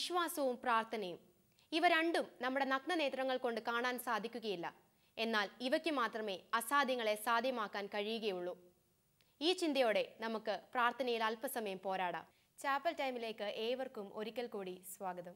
വിശ്വാസവും പ്രാർത്ഥനയും ഇവ രണ്ടും നമ്മുടെ നഗ്നനേത്രങ്ങൾ കൊണ്ട് കാണാൻ സാധിക്കുകയില്ല എന്നാൽ ഇവയ്ക്ക് മാത്രമേ അസാധ്യങ്ങളെ സാധ്യമാക്കാൻ കഴിയുകയുള്ളൂ ഈ ചിന്തയോടെ നമുക്ക് പ്രാർത്ഥനയിൽ അല്പസമയം പോരാടാം ചാപ്പൽ ടൈമിലേക്ക് ഏവർക്കും ഒരിക്കൽ കൂടി സ്വാഗതം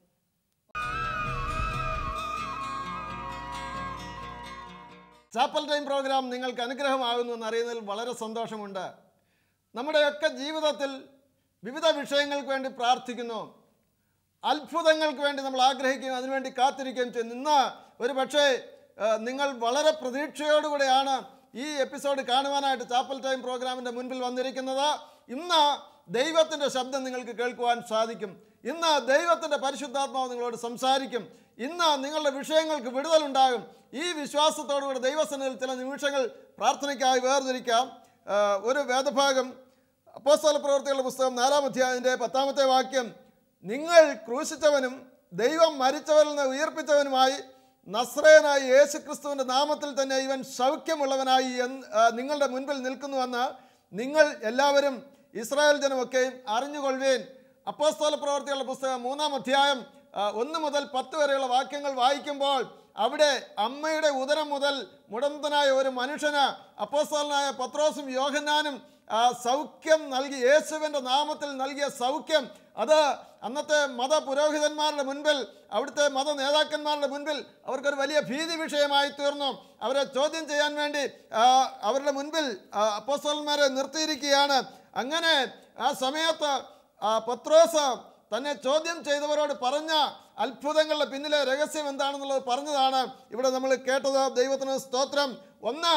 ചാപ്പൽ ടൈം പ്രോഗ്രാം നിങ്ങൾക്ക് അനുഗ്രഹമാകുന്നു എന്ന് അറിയുന്നതിൽ വളരെ സന്തോഷമുണ്ട് നമ്മുടെയൊക്കെ ജീവിതത്തിൽ വിവിധ വിഷയങ്ങൾക്ക് വേണ്ടി പ്രാർത്ഥിക്കുന്നു അത്ഭുതങ്ങൾക്ക് വേണ്ടി നമ്മൾ ആഗ്രഹിക്കുകയും അതിനുവേണ്ടി കാത്തിരിക്കുകയും ചെയ്യുന്നു ഇന്ന് ഒരു പക്ഷേ ഏഹ്, നിങ്ങൾ വളരെ പ്രതീക്ഷയോടുകൂടെയാണ് ഈ എപ്പിസോഡ് കാണുവാനായിട്ട് ചാപ്പൽ ടൈം പ്രോഗ്രാമിൻ്റെ മുൻപിൽ വന്നിരിക്കുന്നത് ഇന്ന് ദൈവത്തിൻ്റെ ശബ്ദം നിങ്ങൾക്ക് കേൾക്കുവാൻ സാധിക്കും ഇന്ന് ദൈവത്തിൻ്റെ പരിശുദ്ധാത്മാവ് നിങ്ങളോട് സംസാരിക്കും ഇന്ന് നിങ്ങളുടെ വിഷയങ്ങൾക്ക് വിടുതലുണ്ടാകും ഈ വിശ്വാസത്തോടുകൂടി ദൈവസന്നിധിയിൽ ചില നിമിഷങ്ങൾ പ്രാർത്ഥനയ്ക്കായി വേർതിരിക്കാം ഏഹ്, ഒരു വേദഭാഗം അപ്പോസ്തല പ്രവർത്തികളുടെ പുസ്തകം നാലാം അധ്യായത്തിൻ്റെ പത്താമത്തെ വാക്യം നിങ്ങൾ ക്രൂശിച്ചവനും ദൈവം മരിച്ചവരിൽ നിന്ന് ഉയർപ്പിച്ചവനുമായി നസ്രയനായി യേശുക്രിസ്തുവിൻ്റെ നാമത്തിൽ തന്നെ ഇവൻ സൗഖ്യമുള്ളവനായി എന്ന് ആ, നിങ്ങളുടെ മുൻപിൽ നിൽക്കുന്നുവെന്ന് നിങ്ങൾ എല്ലാവരും ഇസ്രായേൽ ജനമൊക്കെയും അറിഞ്ഞുകൊള്ളുവേൻ അപ്പോസ്തല പ്രവർത്തികളുടെ പുസ്തകം മൂന്നാം അധ്യായം ആ, ഒന്ന് മുതൽ പത്ത് വരെയുള്ള വാക്യങ്ങൾ വായിക്കുമ്പോൾ അവിടെ അമ്മയുടെ ഉദരം മുതൽ മുടന്തനായ ഒരു മനുഷ്യന് അപ്പോസ്തലനായ പത്രോസും യോഹന്നാനും ആ സൗഖ്യം നൽകി യേശുവിൻ്റെ നാമത്തിൽ നൽകിയ സൗഖ്യം അത് അന്നത്തെ മത പുരോഹിതന്മാരുടെ മുൻപിൽ അവിടുത്തെ മത നേതാക്കന്മാരുടെ മുൻപിൽ അവർക്കൊരു വലിയ ഭീതി വിഷയമായി തീർന്നു അവരെ ചോദ്യം ചെയ്യാൻ വേണ്ടി ആ, അവരുടെ മുൻപിൽ ആ, അപ്പോസ്തലന്മാരെ നിർത്തിയിരിക്കുകയാണ് അങ്ങനെ ആ സമയത്ത് ആ പത്രോസ് തന്നെ ചോദ്യം ചെയ്തവരോട് പറഞ്ഞ അത്ഭുതങ്ങളുടെ പിന്നിലെ രഹസ്യം എന്താണെന്നുള്ളത് പറഞ്ഞതാണ് ഇവിടെ നമ്മൾ കേട്ടത് ദൈവത്തിന് സ്തോത്രം ഒന്ന്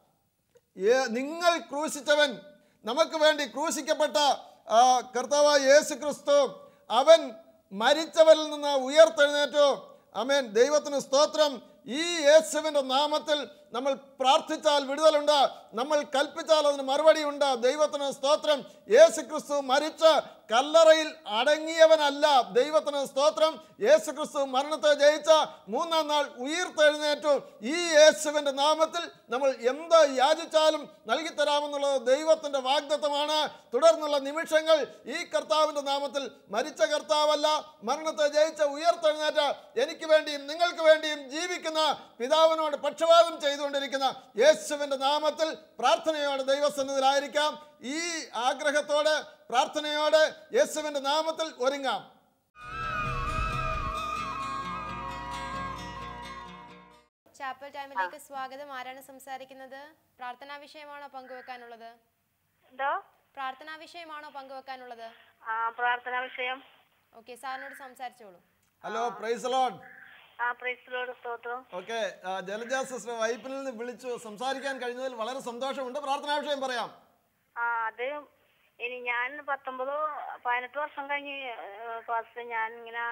ഏ- നിങ്ങൾ ക്രൂശിച്ചവൻ നമുക്ക് വേണ്ടി ക്രൂശിക്കപ്പെട്ട ആ, കർത്താവായ യേശു ക്രിസ്തു അവൻ മരിച്ചവരിൽ നിന്ന് ഉയർത്തെഴുന്നേറ്റു അമേൻ ദൈവത്തിന് സ്തോത്രം ഈ യേശുവിൻ്റെ നാമത്തിൽ നമ്മൾ പ്രാർത്ഥിച്ചാൽ വിടുതലുണ്ട് നമ്മൾ കൽപ്പിച്ചാൽ അതിന് മറുപടിയുണ്ട് ദൈവത്തിന് സ്തോത്രം യേശു ക്രിസ്തു മരിച്ച് കല്ലറയിൽ അടങ്ങിയവനല്ല ദൈവത്തിന് സ്തോത്രം യേശു ക്രിസ്തു മരണത്തെ ജയിച്ച മൂന്നാം നാൾ ഉയർത്തെഴുന്നേറ്റു ഈ യേശുവിൻ്റെ നാമത്തിൽ നമ്മൾ എന്ത് യാചിച്ചാലും നൽകിത്തരാമെന്നുള്ളത് ദൈവത്തിൻ്റെ വാഗ്ദത്തമാണ് തുടർന്നുള്ള നിമിഷങ്ങൾ ഈ കർത്താവിൻ്റെ നാമത്തിൽ മരിച്ച കർത്താവല്ല മരണത്തെ ജയിച്ച ഉയർത്തെഴുന്നേറ്റ എനിക്ക് വേണ്ടിയും നിങ്ങൾക്ക് വേണ്ടിയും ജീവിക്കുന്ന പിതാവിനോട് പക്ഷപാതം ചെയ്തുകൊണ്ടിരിക്കുന്ന യേശുവിൻ്റെ നാമത്തിൽ പ്രാർത്ഥനയോടെ ദൈവസന്നിധിയിലായിരിക്കാം ഈ ആഗ്രഹത്തോടെ പ്രാർത്ഥനയോടെ യേശുവിൻ്റെ നാമത്തിൽ ഒരുങ്ങാം ചാപ്പൽ ടൈമിലേക്ക് സ്വാഗതം ആരാണ് സംസാരിക്കുന്നത് പ്രാർത്ഥനാ വിഷയമാണോ പങ്കുവെക്കാനുള്ളത് എന്തോ പ്രാർത്ഥനാ വിഷയമാണോ പങ്കുവെക്കാനുള്ളത് ആ പ്രാർത്ഥനാ വിഷയം ഓക്കെ സാറിനോട് സംസാരിച്ചോളൂ ഹലോ പ്രൈസ് ലോഡ് ആ പ്രൈസിലോട് സ്തോത്രം ഓക്കെ ജലജ സിസ്റ്റർ വൈപ്പിനിൽ നിന്ന് വിളിച്ചു സംസാരിക്കാൻ കഴിഞ്ഞതിൽ വളരെ സന്തോഷമുണ്ട് പ്രാർത്ഥനാ വിഷയം പറയാം ആ അത് ഇനി ഞാൻ പത്തൊമ്പത് പതിനെട്ട് വർഷം കഴിഞ്ഞ് പാസ്റ്റ് ഞാൻ ഇങ്ങനെ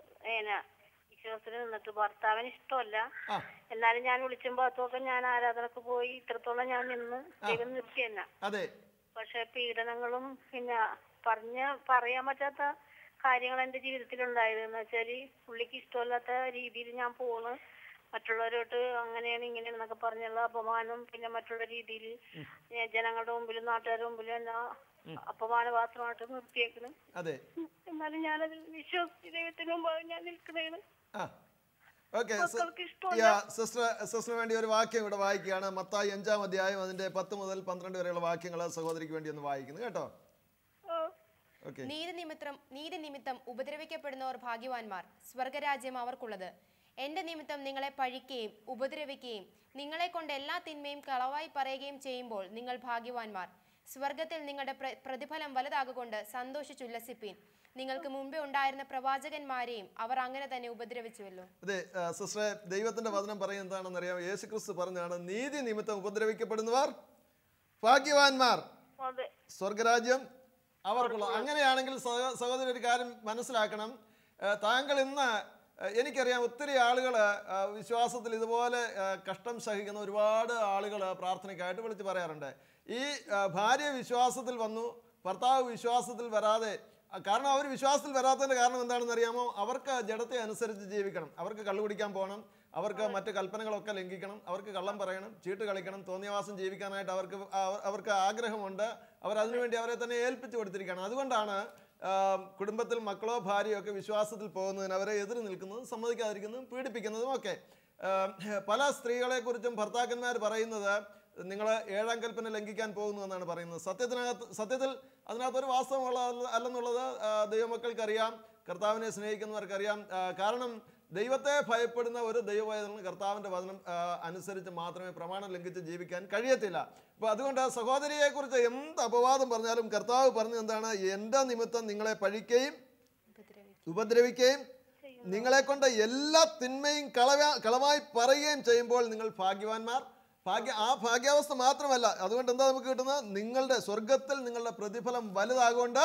ഏന വിശ്വാസത്തിൽ നിന്നിട്ട് ഭർത്താവിന് ഇഷ്ടമല്ല ആ എന്നാലും ഞാൻ വിളിച്ചുമ്പോൾ അതൊക്കെ ഞാൻ ആരാധനക്ക് പോയി ഇത്രത്തോളം ഞാൻ നിന്ന് ദൈവം നിർത്തി തന്നെ അതെ പക്ഷെ പീഡനങ്ങളും പിന്നെ പറഞ്ഞ് പറയാൻ പറ്റാത്ത കാര്യങ്ങൾ എൻ്റെ ജീവിതത്തിലുണ്ടായത് എന്ന് വെച്ചാൽ പുള്ളിക്ക് ഇഷ്ടമില്ലാത്ത രീതിയിൽ ഞാൻ പോണ് മറ്റുള്ളവരോട്ട് അങ്ങനെയാണ് ഇങ്ങനെയാണെന്നൊക്കെ പറഞ്ഞുള്ള അപമാനം പിന്നെ മറ്റുള്ള രീതിയിൽ ജനങ്ങളുടെ മുമ്പിലും നാട്ടുകാരുടെ മുമ്പിലും എല്ലാം അപമാനപാത്രമായിട്ട് നിർത്തിയേക്കണ് അതെ എന്നാലും ഞാനതിൽ വിശ്വസിച്ച് ദൈവത്തിന് മുമ്പാകെ ഞാൻ നിൽക്കണേണ് ആ ഓക്കെ മക്കൾക്ക് ഇഷ്ടമല്ല സിസ്റ്റർ സിസ്റ്ററിന് വേണ്ടി ഒരു വാക്യം ഇവിടെ വായിക്കുകയാണ് മത്തായി അഞ്ചാം അധ്യായം അതിന്റെ പത്ത് മുതൽ പന്ത്രണ്ട് വരെയുള്ള വാക്യങ്ങൾ സഹോദരിക്ക് വേണ്ടി ഒന്ന് വായിക്കുന്നു കേട്ടോ ആ. ഓക്കെ നീതി നിമിത്തം നീതി നിമിത്തം ഉപദ്രവിക്കപ്പെടുന്നവർ ഭാഗ്യവാന്മാർ സ്വർഗരാജ്യം അവർക്കുള്ളത് എന്റെ നിമിത്തം നിങ്ങളെ പഴിക്കുകയും ഉപദ്രവിക്കുകയും നിങ്ങളെ കൊണ്ട് എല്ലാ തിന്മയും കളവായി പറയുകയും ചെയ്യുമ്പോൾ നിങ്ങൾ ഭാഗ്യവാന്മാർ സ്വർഗത്തിൽ നിങ്ങളുടെ പ്ര- പ്രതിഫലം വലുതാകൊണ്ട് സന്തോഷിച്ചുല്ലസിപ്പീൻ നിങ്ങൾക്ക് മുമ്പേ ഉണ്ടായിരുന്ന പ്രവാചകന്മാരെയും അവർ അങ്ങനെ തന്നെ ഉപദ്രവിച്ചുവല്ലോ അതെ ആ, സിസ്റ്ററെ ദൈവത്തിന്റെ വചനം പറയുന്നത് എന്താണെന്ന് അറിയാം യേശു ക്രിസ്തു പറഞ്ഞാണ് നീതി നിമിത്തം ഉപദ്രവിക്കപ്പെടുന്നവർ ഭാഗ്യവാന്മാർ അതെ സ്വർഗരാജ്യം അവർക്കുള്ള അങ്ങനെയാണെങ്കിൽ സഹ- സഹോദരി ഒരു കാര്യം മനസ്സിലാക്കണം ഏഹ് താങ്കൾ ഇന്ന് ഏഹ് എനിക്കറിയാം ഒത്തിരി ആളുകൾ വിശ്വാസത്തിൽ ഇതുപോലെ ഏഹ് കഷ്ടം സഹിക്കുന്ന ഒരുപാട് ആളുകൾ പ്രാർത്ഥനയ്ക്കായിട്ട് വിളിച്ച് പറയാറുണ്ട് ഈ ഏഹ് ഭാര്യ വിശ്വാസത്തിൽ വന്നു ഭർത്താവ് വിശ്വാസത്തിൽ വരാതെ ആ, കാരണം അവർ വിശ്വാസത്തിൽ വരാത്തതിൻ്റെ കാരണം എന്താണെന്ന് അറിയാമോ അവർക്ക് ജഡത്തെ അനുസരിച്ച് ജീവിക്കണം അവർക്ക് കള്ളു കുടിക്കാൻ പോകണം അവർക്ക് മറ്റ് കൽപ്പനകളൊക്കെ ലംഘിക്കണം അവർക്ക് കള്ളം പറയണം ചീട്ട് കളിക്കണം തോന്നിയവാസം ജീവിക്കാനായിട്ട് അവർക്ക് അവ- അവർക്ക് ആഗ്രഹമുണ്ട് അവർ അതിനുവേണ്ടി അവരെ തന്നെ ഏൽപ്പിച്ചു കൊടുത്തിരിക്കുകയാണ് അതുകൊണ്ടാണ് ആ, കുടുംബത്തിൽ മക്കളോ ഭാര്യയോ ഒക്കെ വിശ്വാസത്തിൽ പോകുന്നതിന് അവരെ എതിര് നിൽക്കുന്നതും സമ്മതിക്കാതിരിക്കുന്നതും പീഡിപ്പിക്കുന്നതും ഒക്കെ ആ, പല സ്ത്രീകളെക്കുറിച്ചും ഭർത്താക്കന്മാർ പറയുന്നത് നിങ്ങൾ ഏഴാം കൽപ്പന ലംഘിക്കാൻ പോകുന്നു എന്നാണ് പറയുന്നത് സത്യത്തിനകത്ത് സത്യത്തിൽ അതിനകത്തൊരു വാസ്തവമുള്ള അല്ലെന്നുള്ളത് ആ, ദൈവമക്കൾക്കറിയാം കർത്താവിനെ സ്നേഹിക്കുന്നവർക്കറിയാം ആ, കാരണം ദൈവത്തെ ഭയപ്പെടുന്ന ഒരു ദൈവവേദന കർത്താവിൻ്റെ വചനം ആ, അനുസരിച്ച് മാത്രമേ പ്രമാണം ലംഘിച്ച് ജീവിക്കാൻ കഴിയത്തില്ല അപ്പോൾ അതുകൊണ്ട് സഹോദരിയെക്കുറിച്ച് എന്ത് അപവാദം പറഞ്ഞാലും കർത്താവ് പറഞ്ഞത് എന്താണ് എൻ്റെ നിമിത്തം നിങ്ങളെ പഴിക്കുകയും ഉപദ്രവിക്കും ഉപദ്രവിക്കുകയും നിങ്ങളെ കൊണ്ട് എല്ലാ തിന്മയും കളവ കളവായി പറയുകയും ചെയ്യുമ്പോൾ നിങ്ങൾ ഭാഗ്യവാന്മാർ ഭാഗ്യ ആ ഭാഗ്യാവസ്ഥ മാത്രമല്ല അതുകൊണ്ട് എന്താ നമുക്ക് കിട്ടുന്നത് നിങ്ങളുടെ സ്വർഗത്തിൽ നിങ്ങളുടെ പ്രതിഫലം വലുതാകൊണ്ട്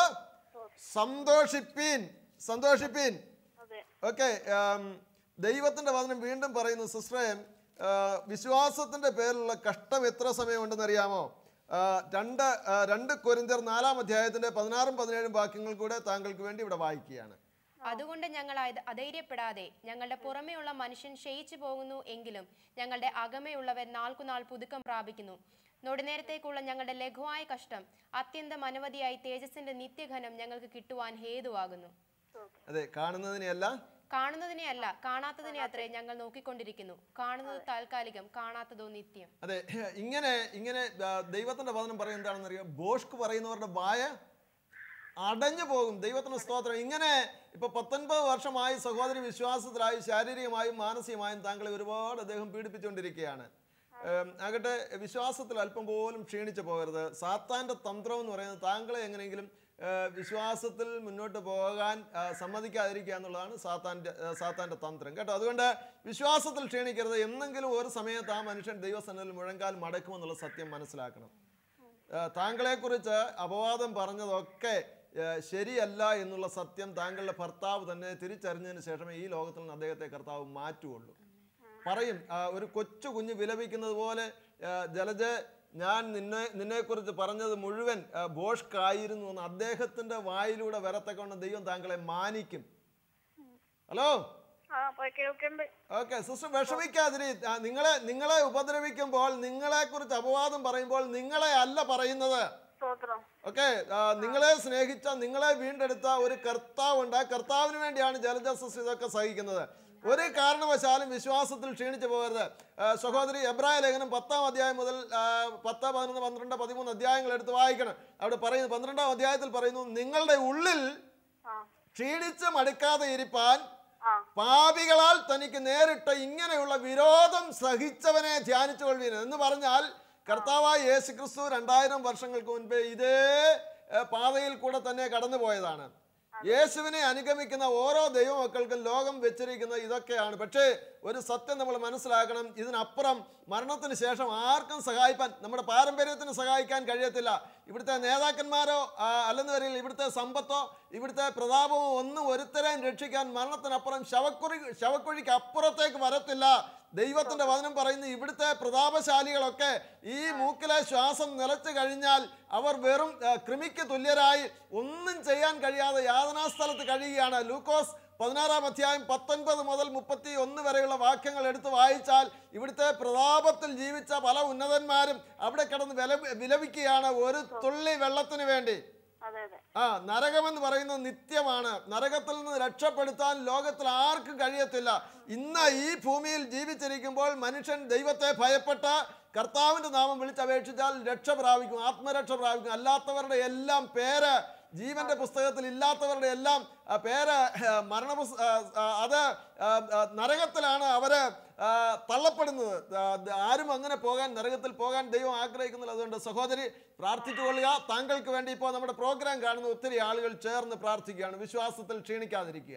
സന്തോഷിപ്പീൻ സന്തോഷിപ്പീൻ അതെ ഓക്കെ ദൈവത്തിൻ്റെ വചനം വീണ്ടും പറയുന്നു സിസ്റ്ററെ ആ, വിശ്വാസത്തിൻ്റെ പേരിലുള്ള കഷ്ടം എത്ര സമയമുണ്ടെന്ന് അറിയാമോ ആ, രണ്ട് ആ, രണ്ട് കൊരിന്തിയർ നാലാം അധ്യായത്തിൻ്റെ പതിനാറും പതിനേഴും വാക്യങ്ങൾ കൂടെ താങ്കൾക്ക് വേണ്ടി ഇവിടെ വായിക്കുകയാണ് അതുകൊണ്ട് ഞങ്ങൾ അധ- അധൈര്യപ്പെടാതെ ഞങ്ങളുടെ പുറമെയുള്ള മനുഷ്യൻ ക്ഷയിച്ചു പോകുന്നു എങ്കിലും ഞങ്ങളുടെ അകമയുള്ളവർ നാൾക്കുനാൾ പുതുക്കം പ്രാപിക്കുന്നു നൊടിനേരത്തേക്കുള്ള ഞങ്ങളുടെ ലഘുവായ കഷ്ടം അത്യന്തം അനവധിയായി തേജസ്സിന്റെ നിത്യഘനം ഞങ്ങൾക്ക് കിട്ടുവാൻ ഹേതുവാകുന്നു അതെ കാണുന്നതിനെയല്ല കാണുന്നതിനെ അല്ല കാണാത്തതിനെ അത്രേ ഞങ്ങൾ നോക്കിക്കൊണ്ടിരിക്കുന്നു കാണുന്നത് താൽക്കാലികം കാണാത്തതോ നിത്യം അതെ ഇങ്ങനെ ഇങ്ങനെ ആ, ദൈവത്തിന്റെ വചനം പറയുന്നത് എന്താണെന്ന് അറിയാം ബോഷ്ക്ക് പറയുന്നവരുടെ വായ അടഞ്ഞു പോകും ദൈവത്തിന് സ്തോത്രം ഇങ്ങനെ ഇപ്പൊ പത്തൊൻപത് വർഷമായി സഹോദരി വിശ്വാസത്തിലായി ശാരീരികമായും മാനസികമായും താങ്കളെ ഒരുപാട് അദ്ദേഹം പീഡിപ്പിച്ചുകൊണ്ടിരിക്കുകയാണ് ഏം, ആകട്ടെ വിശ്വാസത്തിൽ അല്പം പോലും ക്ഷീണിച്ചു പോകരുത് സാത്താന്റെ തന്ത്രം എന്ന് പറയുന്നത് താങ്കളെ എങ്ങനെയെങ്കിലും ഏ, വിശ്വാസത്തിൽ മുന്നോട്ട് പോകാൻ ആ, സമ്മതിക്കാതിരിക്കുക എന്നുള്ളതാണ് സാത്താൻ്റെ ആ, സാത്താൻ്റെ തന്ത്രം കേട്ടോ അതുകൊണ്ട് വിശ്വാസത്തിൽ ക്ഷീണിക്കരുത് എന്നെങ്കിലും ഒരു സമയത്ത് ആ മനുഷ്യൻ ദൈവസന്നിധിയിൽ മുഴങ്കാൽ മടക്കുമെന്നുള്ള സത്യം മനസ്സിലാക്കണം ആ, താങ്കളെക്കുറിച്ച് അപവാദം പറഞ്ഞതൊക്കെ ആ, ശരിയല്ല എന്നുള്ള സത്യം താങ്കളുടെ ഭർത്താവ് തന്നെ തിരിച്ചറിഞ്ഞതിന് ശേഷമേ ഈ ലോകത്തിൽ നിന്ന് അദ്ദേഹത്തെ കർത്താവ് മാറ്റുകയുള്ളൂ പറയും ആ, ഒരു കൊച്ചു കുഞ്ഞ് വിലപിക്കുന്നത് പോലെ ആ, ജലജ ഞാൻ നിന്നെ നിന്നെക്കുറിച്ച് പറഞ്ഞത് മുഴുവൻ ആ, ഭോഷ്കായിരുന്നു എന്ന് അദ്ദേഹത്തിൻ്റെ വായിലൂടെ വരത്തക്കൊണ്ട് ദൈവം താങ്കളെ മാനിക്കും ഹലോ ആ അപ്പൊ കേൾക്കണ്ട് ഓക്കെ സിസ്റ്റർ വിഷമിക്കാതിരി ആ, നിങ്ങളെ നിങ്ങളെ ഉപദ്രവിക്കുമ്പോൾ നിങ്ങളെക്കുറിച്ച് അപവാദം പറയുമ്പോൾ നിങ്ങളെ അല്ല പറയുന്നത് സ്തോത്രം ഓക്കെ നിങ്ങളെ സ്നേഹിച്ച നിങ്ങളെ വീണ്ടെടുത്ത ഒരു കർത്താവുണ്ട് ആ കർത്താവിന് വേണ്ടിയാണ് ജലജ സിസ്റ്റർ ഇതൊക്കെ സഹിക്കുന്നത് ഒരു കാരണവശാലും വിശ്വാസത്തിൽ ക്ഷീണിച്ചു പോകരുത് ആ, സഹോദരി എബ്രായ ലേഖനം പത്താം അധ്യായം മുതൽ ആ, പത്ത് പതിനൊന്ന് പന്ത്രണ്ട് പതിമൂന്ന് അധ്യായങ്ങൾ എടുത്ത് വായിക്കണം അവിടെ പറയുന്നു പന്ത്രണ്ടാം അധ്യായത്തിൽ പറയുന്നു നിങ്ങളുടെ ഉള്ളിൽ ആ ക്ഷീണിച്ച് മടുക്കാതെ ഇരിപ്പാൻ ആ പാപികളാൽ തനിക്ക് നേരിട്ട ഇങ്ങനെയുള്ള വിരോധം സഹിച്ചവനെ ധ്യാനിച്ചു കൊള്ളുവീൻ എന്ന് പറഞ്ഞാൽ കർത്താവായ യേശു ക്രിസ്തു രണ്ടായിരം വർഷങ്ങൾക്ക് മുൻപേ ഇതേ ഏ, പാതയിൽ കൂടെ തന്നെ കടന്നു പോയതാണ് യേശുവിനെ അനുഗമിക്കുന്ന ഓരോ ദൈവമക്കൾക്കും ലോകം വെച്ചിരിക്കുന്ന ഇതൊക്കെയാണ് പക്ഷേ ഒരു സത്യം നമ്മൾ മനസ്സിലാക്കണം ഇതിനപ്പുറം മരണത്തിന് ശേഷം ആർക്കും സഹായിക്കാൻ നമ്മുടെ പാരമ്പര്യത്തിന് സഹായിക്കാൻ കഴിയത്തില്ല ഇവിടുത്തെ നേതാക്കന്മാരോ ആ, അല്ലെന്ന് വരില്ല ഇവിടുത്തെ സമ്പത്തോ ഇവിടുത്തെ പ്രതാപമോ ഒന്നും ഒരുത്തരെയും രക്ഷിക്കാൻ മരണത്തിനപ്പുറം ശവക്കുഴി ശവക്കുഴിക്ക് അപ്പുറത്തേക്ക് വരത്തില്ല ദൈവത്തിന്റെ വചനം പറയുന്നു ഇവിടുത്തെ പ്രതാപശാലികളൊക്കെ ഈ മൂക്കിലെ ശ്വാസം നിലച്ചു കഴിഞ്ഞാൽ അവർ വെറും ആ, കൃമിക്ക് തുല്യരായി ഒന്നും ചെയ്യാൻ കഴിയാതെ യാതനാസ്ഥലത്ത് കഴിയുകയാണ് ലൂക്കോസ് പതിനാറാം അധ്യായം പത്തൊൻപത് മുതൽ മുപ്പത്തി ഒന്ന് വരെയുള്ള വാക്യങ്ങൾ എടുത്ത് വായിച്ചാൽ ഇവിടുത്തെ പ്രതാപത്തിൽ ജീവിച്ച പല ഉന്നതന്മാരും അവിടെ കിടന്ന് വില വിലപിക്കുകയാണ് ഒരു തുള്ളി വെള്ളത്തിന് വേണ്ടി അതെ അതെ ആ നരകമെന്ന് പറയുന്നത് നിത്യമാണ് നരകത്തിൽ നിന്ന് രക്ഷപ്പെടുത്താൻ ലോകത്തിൽ ആർക്കും കഴിയത്തില്ല ഇന്ന് ഈ ഭൂമിയിൽ ജീവിച്ചിരിക്കുമ്പോൾ മനുഷ്യൻ ദൈവത്തെ ഭയപ്പെട്ട കർത്താവിൻ്റെ നാമം വിളിച്ചപേക്ഷിച്ചാൽ രക്ഷ പ്രാപിക്കും ആത്മരക്ഷ പ്രാപിക്കും അല്ലാത്തവരുടെ എല്ലാം പേര് ജീവന്റെ പുസ്തകത്തിൽ ഇല്ലാത്തവരുടെ എല്ലാം ആ, പേര് ആ, മരണ പുസ്- ആ, ആ, അത് ആ, ആ, നരകത്തിലാണ് അവര് ആ, തള്ളപ്പെടുന്നത് ആ, ദ- ആരും അങ്ങനെ പോകാൻ നരകത്തിൽ പോകാൻ ദൈവം ആഗ്രഹിക്കുന്നില്ല അതുകൊണ്ട് സഹോദരി പ്രാർത്ഥിച്ചുകൊള്ളുക താങ്കൾക്ക് വേണ്ടി ഇപ്പോൾ നമ്മുടെ പ്രോഗ്രാം കാണുന്ന ഒത്തിരി ആളുകൾ ചേർന്ന് പ്രാർത്ഥിക്കുകയാണ് വിശ്വാസത്തിൽ ക്ഷീണിക്കാതിരിക്കുക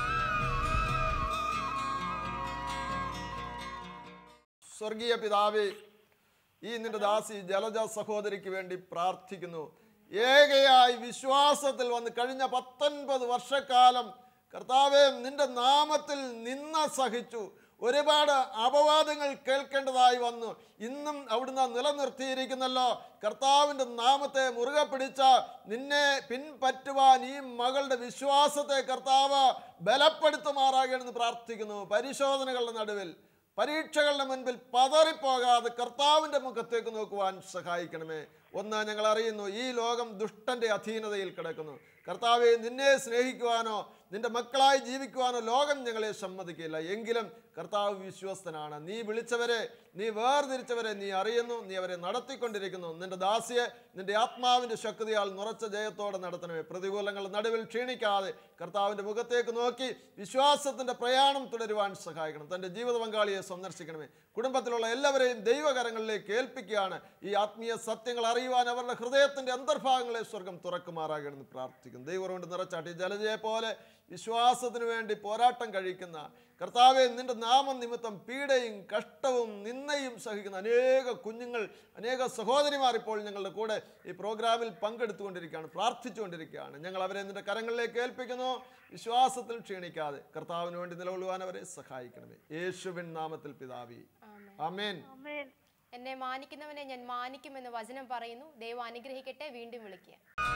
സ്വർഗീയ പിതാവേ ഈ നിന്റെ ദാസി ജലജ സഹോദരിക്ക് വേണ്ടി പ്രാർത്ഥിക്കുന്നു ഏകയായി വിശ്വാസത്തിൽ വന്ന് കഴിഞ്ഞ പത്തൊൻപത് വർഷക്കാലം കർത്താവെ നിന്റെ നാമത്തിൽ നിന്ന സഹിച്ചു ഒരുപാട് അപവാദങ്ങൾ കേൾക്കേണ്ടതായി വന്നു ഇന്നും അവിടുന്ന് നിലനിർത്തിയിരിക്കുന്നല്ലോ കർത്താവിൻ്റെ നാമത്തെ മുറുകെ പിടിച്ച നിന്നെ പിൻപറ്റുവാൻ ഈ മകളുടെ വിശ്വാസത്തെ കർത്താവ് ബലപ്പെടുത്തുമാറാകണമെന്ന് പ്രാർത്ഥിക്കുന്നു പരിശോധനകളുടെ നടുവിൽ പരീക്ഷകളുടെ മുൻപിൽ പതറിപ്പോകാതെ കർത്താവിൻ്റെ മുഖത്തേക്ക് നോക്കുവാൻ സഹായിക്കണമേ ഒന്ന് ഞങ്ങൾ അറിയുന്നു ഈ ലോകം ദുഷ്ടന്റെ അധീനതയിൽ കിടക്കുന്നു കർത്താവെ നിന്നെ സ്നേഹിക്കുവാനോ നിന്റെ മക്കളായി ജീവിക്കുവാനോ ലോകം ഞങ്ങളെ സമ്മതിക്കില്ല എങ്കിലും കർത്താവ് വിശ്വസ്തനാണ് നീ വിളിച്ചവരെ നീ വേർതിരിച്ചവരെ നീ അറിയുന്നു നീ അവരെ നടത്തിക്കൊണ്ടിരിക്കുന്നു നിന്റെ ദാസിയെ നിന്റെ ആത്മാവിൻ്റെ ശക്തിയാൽ നിറച്ച ജയത്തോടെ നടത്തണമേ പ്രതികൂലങ്ങളുടെ നടുവിൽ ക്ഷീണിക്കാതെ കർത്താവിൻ്റെ മുഖത്തേക്ക് നോക്കി വിശ്വാസത്തിൻ്റെ പ്രയാണം തുടരുവാൻ സഹായിക്കണം തൻ്റെ ജീവിത പങ്കാളിയെ സന്ദർശിക്കണമേ കുടുംബത്തിലുള്ള എല്ലാവരെയും ദൈവകരങ്ങളിലേക്ക് ഏൽപ്പിക്കുകയാണ് ഈ ആത്മീയ സത്യങ്ങൾ അറിയുവാൻ അവരുടെ ഹൃദയത്തിൻ്റെ അന്തർഭാഗങ്ങളെ സ്വർഗം തുറക്കുമാറാകണമെന്ന് പ്രാർത്ഥിക്കുന്നു ദൈവം കൊണ്ട് നിറച്ചാട്ടി ജലജയെ പോലെ വിശ്വാസത്തിന് വേണ്ടി പോരാട്ടം കഴിക്കുന്ന കർത്താവെ നിന്റെ നാമം നിമിത്തം പീഡയും കഷ്ടവും നിന്നയും സഹിക്കുന്ന അനേക കുഞ്ഞുങ്ങൾ അനേക സഹോദരിമാർ ഇപ്പോൾ ഞങ്ങളുടെ കൂടെ ഈ പ്രോഗ്രാമിൽ പങ്കെടുത്തുകൊണ്ടിരിക്കുകയാണ് പ്രാർത്ഥിച്ചുകൊണ്ടിരിക്കുകയാണ് ഞങ്ങൾ അവരെ നിന്റെ കരങ്ങളിലേക്ക് ഏൽപ്പിക്കുന്നു വിശ്വാസത്തിൽ ക്ഷീണിക്കാതെ കർത്താവിന് വേണ്ടി നിലകൊള്ളുവാൻ അവരെ സഹായിക്കണമേ യേശുവിൻ നാമത്തിൽ പിതാവി ആമേൻ ആമേൻ എന്നെ മാനിക്കുന്നവനെ ഞാൻ മാനിക്കുമെന്ന് വചനം പറയുന്നു ദൈവം അനുഗ്രഹിക്കട്ടെ വീണ്ടും വിളിക്കുക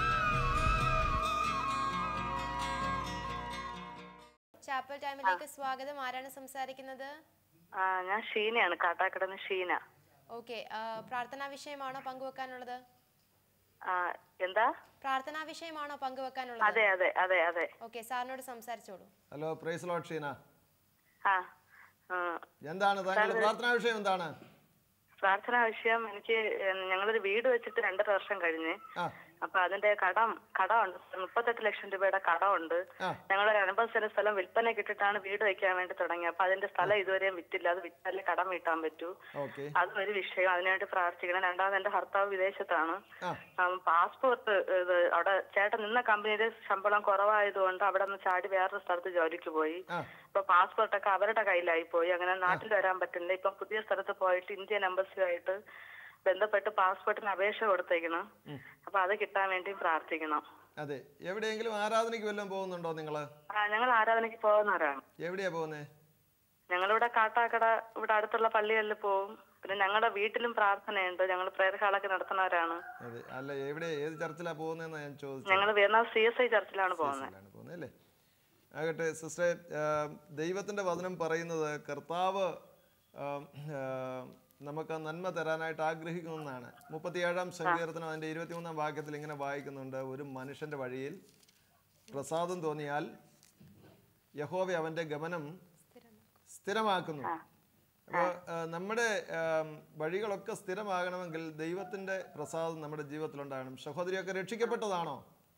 ചാപ്പൽ ടൈമിലേക്ക് സ്വാഗതം ആരാണ് സംസാരിക്കുന്നത് ആ ഞാൻ ഷീനയാണ് കാട്ടാക്കടന്ന് ഷീന ഓക്കെ പ്രാർത്ഥനാ വിഷയമാണോ പങ്കുവെക്കാനുള്ളത് ആ എന്താ പ്രാർത്ഥനാ വിഷയമാണോ പങ്കുവെക്കാനുള്ളത് അതെ അതെ അതെ അതെ ഓക്കെ സാറിനോട് സംസാരിച്ചോളൂ ഹലോ പ്രൈസ് ലോട്ട് ഷീന ആ ആ, എന്താണ് താങ്കളുടെ പ്രാർത്ഥനാ വിഷയം എന്താണ് പ്രാർത്ഥനാ വിഷയം എനിക്ക് ഉം, ഞങ്ങളൊരു വീട് വെച്ചിട്ട് രണ്ടര വർഷം കഴിഞ്ഞ് ആ അപ്പൊ അതിന്റെ കടം കടമുണ്ട് മുപ്പത്തെട്ട് ലക്ഷം രൂപയുടെ കടമുണ്ട് ആ. ഞങ്ങൾ ഒരു അൻപത് സെന്റ് സ്ഥലം വിൽപ്പനയ്ക്ക് ഇട്ടിട്ടാണ് വീട് വെക്കാൻ വേണ്ടി തുടങ്ങിയത് അപ്പൊ അതിന്റെ സ്ഥലം ഇതുവരെയും വിറ്റില്ല അത് വിറ്റാലേ കടം വീട്ടാൻ പറ്റൂ ഓക്കെ അതും ഒരു വിഷയം അതിനുവേണ്ടി പ്രാർത്ഥിക്കണം രണ്ടാമത് എന്റെ ഭർത്താവ് വിദേശത്താണ് ആ പാസ്പോർട്ട് ഇത് അവിടെ ചേട്ടൻ നിന്ന കമ്പനിയിൽ ശമ്പളം കുറവായതുകൊണ്ട് അവിടെ നിന്ന് ചാടി വേറൊരു സ്ഥലത്ത് ജോലിക്ക് പോയി ആ ഇപ്പൊ പാസ്പോർട്ടൊക്കെ അവരുടെ കയ്യിലായി പോയി അങ്ങനെ നാട്ടിൽ വരാൻ പറ്റില്ല ഇപ്പൊ പുതിയ സ്ഥലത്ത് പോയിട്ട് ഇന്ത്യൻ എംബസിയുമായിട്ട് ബന്ധപ്പെട്ട് പാസ്പോർട്ടിന് അപേക്ഷ കൊടുത്തേക്കണം അപ്പൊ അത് കിട്ടാൻ വേണ്ടി പ്രാർത്ഥിക്കണം അതെ എവിടെയെങ്കിലും ആരാധനയ്ക്ക് വല്ലതും പോകുന്നുണ്ടോ നിങ്ങൾ ആ ഞങ്ങൾ ആരാധനയ്ക്ക് പോകുന്നവരാണ് എവിടെയാ പോകുന്നത് ഞങ്ങളിവിടെ കാട്ടാക്കട ഇവിടെ അടുത്തുള്ള പള്ളികളിൽ പോകും പിന്നെ ഞങ്ങളുടെ വീട്ടിലും പ്രാർത്ഥനയുണ്ട് ഞങ്ങൾ പ്രേയർ ഹാളൊക്കെ നടത്തുന്നവരാണ് അതെ അല്ല എവിടെ ഏത് ചർച്ചിലാണ് പോകുന്നതെന്ന് ഞാൻ ചോദിച്ചത് ഞങ്ങൾ വരുന്ന സി എസ് ഐ ചർച്ചിലാണ് പോകുന്നത് ാണ് പോകുന്നത് അല്ലേ ആകട്ടെ സിസ്റ്ററെ ദൈവത്തിൻ്റെ വചനം പറയുന്നത് കർത്താവ് ആം, ആ, നമുക്ക് നന്മ തരാനായിട്ട് ആഗ്രഹിക്കുന്നതാണ് മുപ്പത്തിയേഴാം സങ്കീർത്തനം അതിൻ്റെ ഇരുപത്തിമൂന്നാം വാക്യത്തിൽ ഇങ്ങനെ വായിക്കുന്നുണ്ട് ഒരു മനുഷ്യൻ്റെ വഴിയിൽ പ്രസാദം തോന്നിയാൽ യഹോവ അവൻ്റെ ഗമനം സ്ഥിരമാക്കുന്നു അപ്പോൾ നമ്മുടെ ആം, വഴികളൊക്കെ സ്ഥിരമാകണമെങ്കിൽ ദൈവത്തിൻ്റെ പ്രസാദം നമ്മുടെ ജീവിതത്തിലുണ്ടാകണം സഹോദരിയൊക്കെ രക്ഷിക്കപ്പെട്ടതാണോ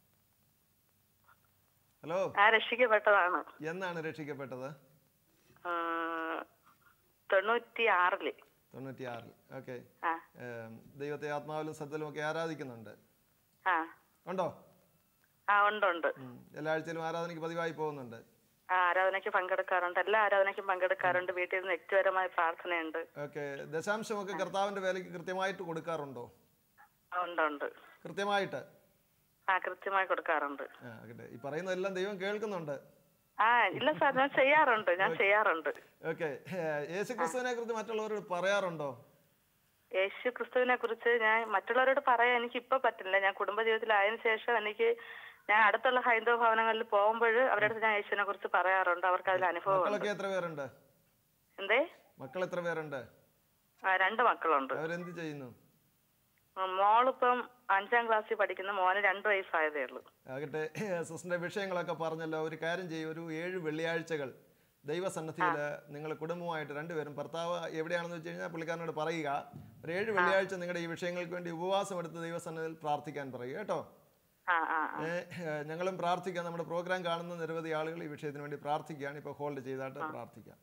ഹലോ ആ രക്ഷിക്കപ്പെട്ടതാണ് എന്നാണ് രക്ഷിക്കപ്പെട്ടത് ആ, തൊണ്ണൂറ്റി ആറില് തൊണ്ണൂറ്റിയാറിൽ ഓക്കെ ആ ദൈവത്തെ ആത്മാവിലും സത്യത്തിലും ഒക്കെ ആരാധിക്കുന്നുണ്ട് ആ ഉണ്ടോ ആ ഉണ്ട് ഉണ്ട് ഉം. എല്ലാ ആഴ്ചയിലും ആരാധനയ്ക്ക് പതിവായി പോകുന്നുണ്ട് ആ ആരാധനയ്ക്ക് പങ്കെടുക്കാറുണ്ട് എല്ലാ ആരാധനയ്ക്കും പങ്കെടുക്കാറുണ്ട് വീട്ടിൽ നിന്ന് വ്യക്തിപരമായ പ്രാർത്ഥനയുണ്ട് ഓക്കെ ദശാംശമൊക്കെ കർത്താവിൻ്റെ വേലയ്ക്ക് കൃത്യമായിട്ട് കൊടുക്കാറുണ്ടോ ആ, ഉണ്ട് ഉണ്ട് കൃത്യമായിട്ട് ആ കൃത്യമായി കൊടുക്കാറുണ്ട് ആ ആകട്ടെ ഈ പറയുന്നതെല്ലാം ദൈവം കേൾക്കുന്നുണ്ട് ആ ഇല്ല സാർ ഞാൻ ചെയ്യാറുണ്ട് ഞാൻ ചെയ്യാറുണ്ട് ഓക്കെ യേശു ക്രിസ്തുവിനെ കുറിച്ച് മറ്റുള്ളവരോട് പറയാറുണ്ടോ യേശു ക്രിസ്തുവിനെ കുറിച്ച് ഞാൻ മറ്റുള്ളവരോട് പറയാൻ എനിക്ക് ഇപ്പൊ പറ്റില്ല ഞാൻ കുടുംബജീവിതത്തിലായതിനു ശേഷം എനിക്ക് ഞാൻ അടുത്തുള്ള ഹൈന്ദവ ഭവനങ്ങളിൽ പോകുമ്പോൾ അവരുടെ അടുത്ത് ഞാൻ യേശുവിനെ കുറിച്ച് പറയാറുണ്ട് അവർക്ക് അതിൽ അനുഭവമുണ്ട് മക്കളൊക്കെ എത്ര പേരുണ്ട് എന്തേ മക്കൾ എത്ര പേരുണ്ട് ആ രണ്ട് മക്കളുണ്ട് അവരെന്ത് ചെയ്യുന്നു ഉം, മോളിപ്പം അഞ്ചാം ക്ലാസ്സിൽ പഠിക്കുന്ന മോന് രണ്ട് വയസ്സായതേ ഉള്ളൂ ആകട്ടെ സിസ്റ്ററിന്റെ വിഷയങ്ങളൊക്കെ പറഞ്ഞല്ലോ ഒരു കാര്യം ചെയ്യും ഒരു ഏഴ് വെള്ളിയാഴ്ചകൾ ദൈവസന്നദ്ധിയിൽ നിങ്ങൾ കുടുംബമായിട്ട് രണ്ടുപേരും ഭർത്താവ് എവിടെയാണെന്ന് വെച്ച് കഴിഞ്ഞാൽ പുള്ളിക്കാരനോട് പറയുക ഒരു ഏഴ് വെള്ളിയാഴ്ച നിങ്ങളുടെ ഈ വിഷയങ്ങൾക്ക് വേണ്ടി ഉപവാസം എടുത്ത് ദൈവസന്നദ്ധിയിൽ പ്രാർത്ഥിക്കാൻ പറയുക കേട്ടോ ആ ആ ആ. ഏ, ഏ, ഞങ്ങളും പ്രാർത്ഥിക്കാം നമ്മുടെ പ്രോഗ്രാം കാണുന്ന നിരവധി ആളുകൾ ഈ വിഷയത്തിന് വേണ്ടി പ്രാർത്ഥിക്കുകയാണ് ഇപ്പോൾ ഹോൾഡ് ചെയ്തായിട്ട് പ്രാർത്ഥിക്കാം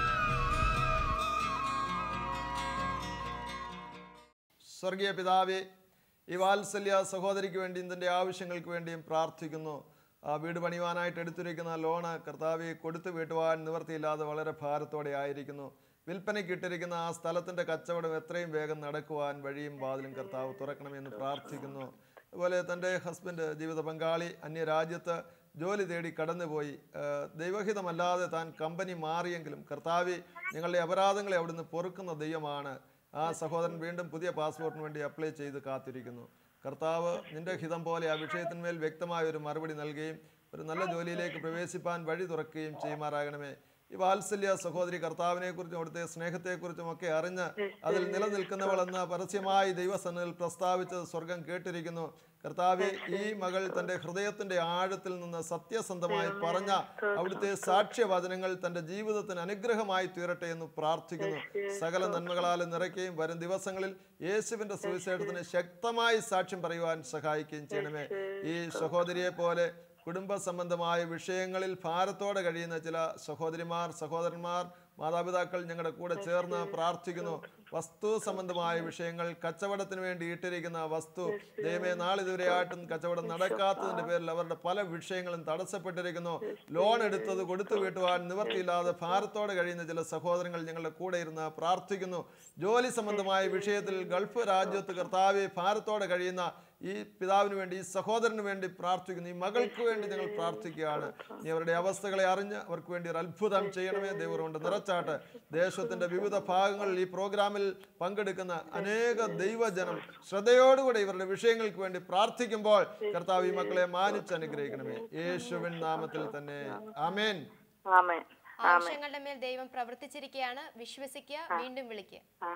സ്വർഗീയ പിതാവേ ഈ വാത്സല്യ സഹോദരിക്ക് വേണ്ടി ഇതിൻ്റെ ആവശ്യങ്ങൾക്ക് വേണ്ടിയും പ്രാർത്ഥിക്കുന്നു ആ വീട് പണിയുവാനായിട്ട് എടുത്തിരിക്കുന്ന ലോണ് കർത്താവെ കൊടുത്തു വീട്ടുവാൻ നിവർത്തിയില്ലാതെ വളരെ ഭാരത്തോടെ ആയിരിക്കുന്നു വിൽപ്പനയ്ക്ക് ഇട്ടിരിക്കുന്ന ആ സ്ഥലത്തിൻ്റെ കച്ചവടം എത്രയും വേഗം നടക്കുവാൻ വഴിയും വാതിലും കർത്താവ് തുറക്കണമെന്ന് പ്രാർത്ഥിക്കുന്നു അതുപോലെ തൻ്റെ ഹസ്ബൻഡ് ജീവിത പങ്കാളി അന്യരാജ്യത്ത് ജോലി തേടി കടന്നുപോയി ആ, ദൈവഹിതമല്ലാതെ താൻ കമ്പനി മാറിയെങ്കിലും കർത്താവി നിങ്ങളുടെ അപരാധങ്ങളെ അവിടുന്ന് പൊറുക്കുന്ന ദൈവമാണ് ആ സഹോദരൻ വീണ്ടും പുതിയ പാസ്പോർട്ടിന് വേണ്ടി അപ്ലൈ ചെയ്ത് കാത്തിരിക്കുന്നു കർത്താവ് നിന്റെ ഹിതം പോലെ ആ വിഷയത്തിന്മേൽ വ്യക്തമായ ഒരു മറുപടി നൽകുകയും ഒരു നല്ല ജോലിയിലേക്ക് പ്രവേശിപ്പാൻ വഴി തുറക്കുകയും ചെയ്യുമാറാകണമേ ഈ വാത്സല്യ സഹോദരി കർത്താവിനെക്കുറിച്ചും അവിടുത്തെ സ്നേഹത്തെക്കുറിച്ചും ഒക്കെ അറിഞ്ഞ് അതിൽ നിലനിൽക്കുന്നവളെന്ന് പരസ്യമായി ദൈവസന്നിധിയിൽ പ്രസ്താവിച്ചത് സ്വർഗം കേട്ടിരിക്കുന്നു കർത്താവെ ഈ മകൾ തൻ്റെ ഹൃദയത്തിൻ്റെ ആഴത്തിൽ നിന്ന് സത്യസന്ധമായി പറഞ്ഞ അവിടുത്തെ സാക്ഷ്യവചനങ്ങൾ തൻ്റെ ജീവിതത്തിന് അനുഗ്രഹമായി തീരട്ടെ എന്ന് പ്രാർത്ഥിക്കുന്നു സകല നന്മകളാൽ നിറയ്ക്കുകയും വരും ദിവസങ്ങളിൽ യേശുവിൻ്റെ സുവിശേഷത്തിന് ശക്തമായി സാക്ഷ്യം പറയുവാൻ സഹായിക്കുകയും ചെയ്യണമേ ഈ സഹോദരിയെ പോലെ കുടുംബ സംബന്ധമായ വിഷയങ്ങളിൽ ഭാരത്തോടെ കഴിയുന്ന ചില സഹോദരിമാർ സഹോദരന്മാർ മാതാപിതാക്കൾ ഞങ്ങളുടെ കൂടെ ചേർന്ന് പ്രാർത്ഥിക്കുന്നു വസ്തു സംബന്ധമായ വിഷയങ്ങൾ കച്ചവടത്തിന് വേണ്ടി ഇട്ടിരിക്കുന്ന വസ്തു ദൈവമേ നാളിതുവരെയായിട്ടും കച്ചവടം നടക്കാത്തതിന്റെ പേരിൽ അവരുടെ പല വിഷയങ്ങളും തടസ്സപ്പെട്ടിരിക്കുന്നു ലോൺ എടുത്തത് കൊടുത്തു വീട്ടുവാൻ നിവർത്തിയില്ലാതെ ഭാരത്തോടെ കഴിയുന്ന ചില സഹോദരങ്ങൾ ഞങ്ങളുടെ കൂടെ ഇരുന്ന് പ്രാർത്ഥിക്കുന്നു ജോലി സംബന്ധമായ വിഷയത്തിൽ ഗൾഫ് രാജ്യത്ത് കർത്താവെ ഭാരത്തോടെ കഴിയുന്ന ഈ പിതാവിന് വേണ്ടി ഈ സഹോദരന് വേണ്ടി പ്രാർത്ഥിക്കുന്നു ഈ മകൾക്ക് വേണ്ടി ഞങ്ങൾ പ്രാർത്ഥിക്കുകയാണ് നീ അവരുടെ അവസ്ഥകളെ അറിഞ്ഞ് അവർക്ക് വേണ്ടി ഒരു അത്ഭുതം ചെയ്യണമേ ദൈവം കൊണ്ട് നിറച്ചാട്ട് ദേശത്തിന്റെ വിവിധ ഭാഗങ്ങളിൽ ഈ പ്രോഗ്രാമിൽ പങ്കെടുക്കുന്ന അനേക ദൈവജനം ശ്രദ്ധയോടുകൂടെ ഇവരുടെ വിഷയങ്ങൾക്ക് വേണ്ടി പ്രാർത്ഥിക്കുമ്പോൾ കർത്താവ് ഈ മക്കളെ മാനിച്ച് അനുഗ്രഹിക്കണമേ യേശുവിൻ നാമത്തിൽ തന്നെ ആമേൻ ആമേൻ ആവശ്യങ്ങളുടെ മേൽ ദൈവം പ്രവർത്തിച്ചിരിക്കുകയാണ് വിശ്വസിക്കുക വീണ്ടും വിളിക്കുക ആ